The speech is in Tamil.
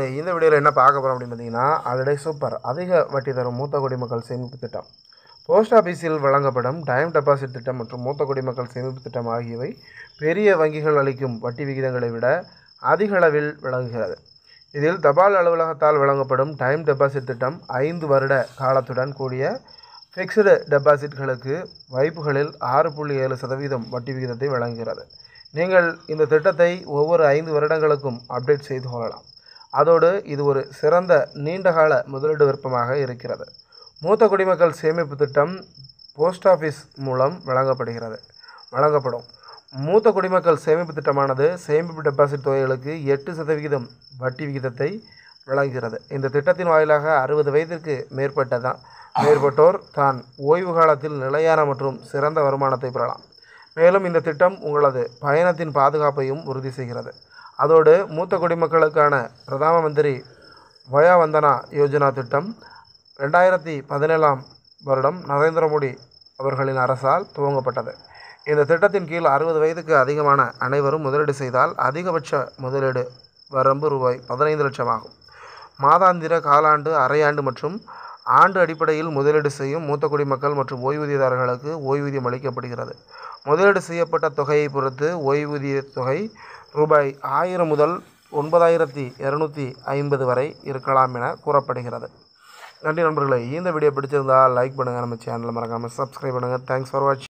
இந்த வீடியோவில் என்ன பார்க்க போகிறோம் அப்படின்னு பார்த்தீங்கன்னா அதோடைய சூப்பர் அதிக வட்டி தரும் மூத்த குடிமக்கள் சேமிப்பு திட்டம் போஸ்ட் ஆஃபீஸில் வழங்கப்படும் டைம் டெபாசிட் திட்டம் மற்றும் மூத்த குடிமக்கள் சேமிப்பு திட்டம் ஆகியவை பெரிய வங்கிகள் அளிக்கும் வட்டி விகிதங்களை விட அதிக அளவில் விளங்குகிறது இதில் தபால் அலுவலகத்தால் வழங்கப்படும் டைம் டெபாசிட் திட்டம் ஐந்து வருட காலத்துடன் கூடிய ஃபிக்ஸ்டு டெபாசிட்களுக்கு வைப்புகளில் ஆறு புள்ளி ஏழு சதவீதம் வட்டி விகிதத்தை வழங்குகிறது நீங்கள் இந்த திட்டத்தை ஒவ்வொரு ஐந்து வருடங்களுக்கும் அப்டேட் செய்து கொள்ளலாம் அதோடு இது ஒரு சிறந்த நீண்டகால முதலீடு விருப்பமாக இருக்கிறது மூத்த குடிமக்கள் சேமிப்பு திட்டம் போஸ்ட் ஆஃபீஸ் மூலம் வழங்கப்படுகிறது வழங்கப்படும் மூத்த குடிமக்கள் சேமிப்பு திட்டமானது சேமிப்பு டெபாசிட் தொகைகளுக்கு எட்டு சதவிகிதம் வட்டி விகிதத்தை வழங்குகிறது இந்த திட்டத்தின் வாயிலாக அறுபது வயதிற்கு மேற்பட்டதான் மேற்பட்டோர் தான் ஓய்வு காலத்தில் நிலையான மற்றும் சிறந்த வருமானத்தை பெறலாம் மேலும் இந்த திட்டம் உங்களது பயணத்தின் பாதுகாப்பையும் உறுதி செய்கிறது அதோடு மூத்த குடிமக்களுக்கான பிரதம மந்திரி வயா வந்தனா யோஜனா திட்டம் ரெண்டாயிரத்தி பதினேழாம் வருடம் நரேந்திர மோடி அவர்களின் அரசால் துவங்கப்பட்டது இந்த திட்டத்தின் கீழ் அறுபது வயதுக்கு அதிகமான அனைவரும் முதலீடு செய்தால் அதிகபட்ச முதலீடு வரம்பு ரூபாய் பதினைந்து லட்சம் ஆகும் மாதாந்திர காலாண்டு அரையாண்டு மற்றும் ஆண்டு அடிப்படையில் முதலீடு செய்யும் மூத்த குடிமக்கள் மற்றும் ஓய்வூதியதாரர்களுக்கு ஓய்வூதியம் அளிக்கப்படுகிறது முதலீடு செய்யப்பட்ட தொகையை பொறுத்து ஓய்வூதிய தொகை ரூபாய் ஆயிரம் முதல் ஒன்பதாயிரத்தி இரநூத்தி ஐம்பது வரை இருக்கலாம் என கூறப்படுகிறது நன்றி நண்பர்களே இந்த வீடியோ பிடிச்சிருந்தால் லைக் பண்ணுங்கள் நம்ம சேனலை மறக்காமல் சப்ஸ்கிரைப் பண்ணுங்கள் தேங்க்ஸ் ஃபார் வாட்சிங்